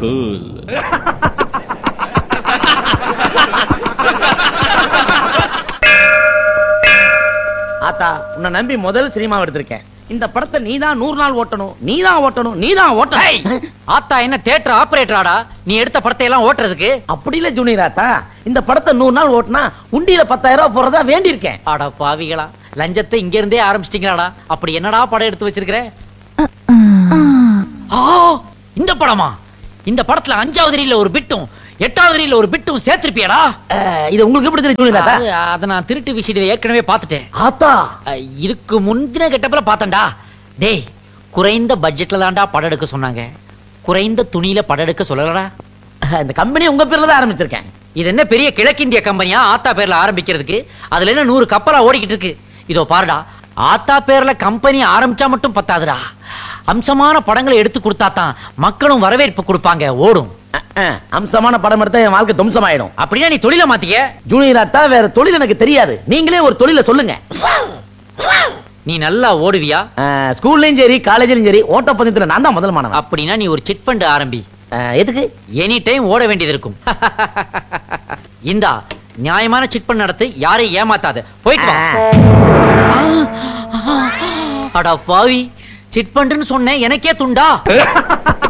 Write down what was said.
cool ஆத்தா உன்னை நம்பி முதல் சினிமா எடுத்திருக்கேன் இந்த படத்தை நீதான் நூறு நாள் ஓட்டணும் நீதான் ஓட்டணும் நீதான் ஓட்டணும் ஆத்தா என்ன தியேட்டர் ஆபரேட்டராடா நீ எடுத்த படத்தை எல்லாம் ஓட்டுறதுக்கு அப்படி இல்ல ஜூனியர் ஆத்தா இந்த படத்தை நூறு நாள் ஓட்டினா உண்டியில பத்தாயிரம் ரூபாய் போறதா வேண்டியிருக்கேன் அட பாவிகளா லஞ்சத்தை இங்க இருந்தே ஆரம்பிச்சிட்டீங்களாடா அப்படி என்னடா படம் எடுத்து வச்சிருக்கிற ஆ, இந்த படமா இந்த படத்துல அஞ்சாவது ரீல்ல ஒரு பிட்டும் எட்டாவது ரீல்ல ஒரு பிட்டும் சேர்த்திருப்பியடா அஹ், இது உங்களுக்கு எப்படி தெரியும் ஜூனியர் ஆத்தா அது- அத நான் திருட்டு விஷயத்துல ஏற்கனவே பார்த்துட்டேன் ஆத்தா அஹ், இதுக்கு முந்தின கெட்டப்பல பார்த்தேன்டா டேய் குறைந்த பட்ஜெட்ல தான்டா படம் எடுக்க சொன்னாங்க குறைந்த துணியில படம் எடுக்க சொல்லலடா அஹ், இந்த கம்பெனி உங்க பேர்ல தான் ஆரம்பிச்சிருக்கேன் இது என்ன பெரிய கிழக்கிந்திய கம்பெனியா ஆத்தா பேர்ல ஆரம்பிக்கிறதுக்கு அதுல என்ன நூறு கப்பலா ஓடிக்கிட்டு இருக்கு இதோ பாருடா ஆத்தா பேர்ல கம்பெனி ஆரம்பிச்சா மட்டும் பத்தாதுடா அம்சமான படங்களை எடுத்து கொடுத்தா தான் மக்களும் வரவேற்பு கொடுப்பாங்க ஓடும் அஹ், அஹ், அம்சமான படம் எடுத்தா என் வாழ்க்கை தும்சமாயிடும் அப்படின்னா நீ தொழில மாத்திக்க ஜூனியர் ஆத்தா வேற தொழில் எனக்கு தெரியாது நீங்களே ஒரு தொழில சொல்லுங்க நீ நல்லா ஓடுவியா அஹ், ஸ்கூல்லயும் சரி காலேஜ்லயும் சரி ஓட்டப்பந்தயத்துல நான் தான் முதல் மாணவன் அப்படின்னா நீ ஒரு சிட் ஃபண்ட் ஆரம்பி அஹ், எதுக்கு எனி டைம் ஓட வேண்டியது இருக்கும் இந்தா நியாயமான சிட் ஃபண்ட் நடத்து யாரையும் ஏமாத்தாத போயிட்டு வா அட பாவி சிட் ஃபண்ட்னு சொன்னேன் எனக்கே துண்டா